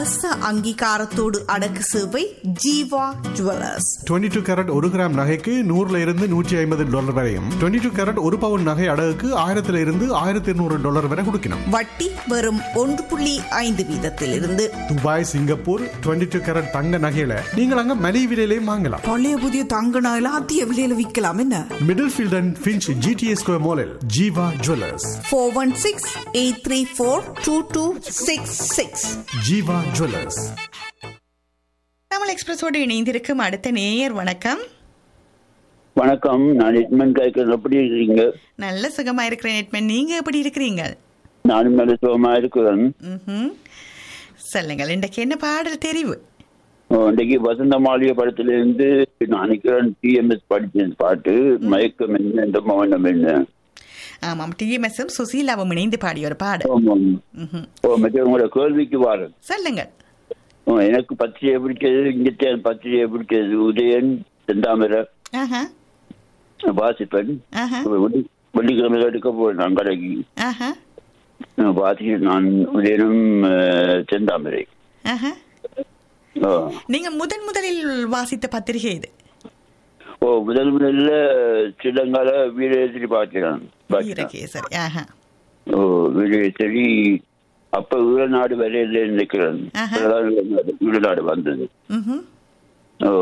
அரச அங்கீகாரத்தோடு அடக்கு சேவை ஜீவா ஜுவல்லர்ஸ் 22 டூ கேரட் ஒரு கிராம் நகைக்கு நூறுல இருந்து நூற்றி ஐம்பது டாலர் வரையும் 22 டூ கேரட் ஒரு பவுன் நகை அடகுக்கு ஆயிரத்துல இருந்து ஆயிரத்தி இருநூறு டாலர் வரை கொடுக்கணும் வட்டி வெறும் ஒன்று புள்ளி ஐந்து வீதத்திலிருந்து துபாய் சிங்கப்பூர் 22 டூ கேரட் தங்க நகையில நீங்கள் அங்க மலிவு விலையிலையும் வாங்கலாம் பழைய புதிய தங்க நகைலாம் அதிக விலையில விற்கலாம் என்ன Middlefield and Finch GTA Square மாலில் Jeeva jewellers four one six eight three four two two six six Jeeva jewellers Tamil எக்ஸ்பிரஸோடு இணைந்திருக்கும் அடுத்த நேயர் வணக்கம் வணக்கம் நான் எட்மன் கேட்கறது எப்படி இருக்கீங்க நல்ல சுகமா இருக்கிறேன் எட்மன் நீங்க எப்படி இருக்கிறீங்க நானும் நல்ல சுகமா இருக்கிறேன் ம்ஹும். சொல்லுங்கள் இன்றைக்கு என்ன பாடல் தெரிவு ஓ, இன்றைக்கு வசந்த மாளிகை படத்துல இருந்து நான் நினைக்கிறேன் டிஎம்எஸ் படிச்ச பாட்டு மயக்கம் என்ன இந்த மௌனம் என்ன ஆமாம் டிஎம்எஸும் சுசீலாவும் இணைந்து பாடிய ஒரு பாடல் ஆமாம். ம்ஹும். ஓ மற்ற உங்களோட கேள்விக்கு வாரன் சொல்லுங்கள் ஓ, எனக்கு பத்திரிகை பிடிக்கிறது இங்கத்தேன் பத்திரிகை பிடிக்கிறது உதயன் செந்தாமரை ஆஹா வாசிப்பன் ஆஹா வெள்ளி- வெள்ளிக்கிழமை எடுக்க போறேன் நான் கடைக்கு ஆஹா வாசி நான் உதயனும் அஹ், செந்தாமரை ஆஹா ஓ. நீங்க முதன் முதலில் வாசித்த பத்திரிகை இது ஓ முதல் முதல்ல ஸ்ரீலங்கால வீரேசரி பார்க்கிறேன் வீரகேசரி ஆஹா ஓ வீரேசரி அப்ப ஈழநாடு வரையில நினைக்கிறேன் ஆஹா. இப்பதான் ஈழநாடு- ஈழநாடு வந்தது ம்ஹும். ஓ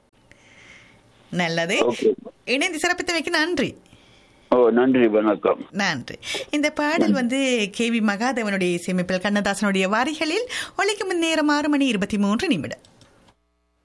நல்லது ஓகே இணைந்து சிறப்பித்தமைக்கு நன்றி ஓ நன்றி வணக்கம் நன்றி இந்த பாடல் வந்து கே வி மகாதேவனுடைய இசையமைப்பில் கண்ணதாசனுடைய வரிகளில் ஒழிக்கும் நேரம் ஆறு மணி இருபத்தி மூன்று நிமிடம்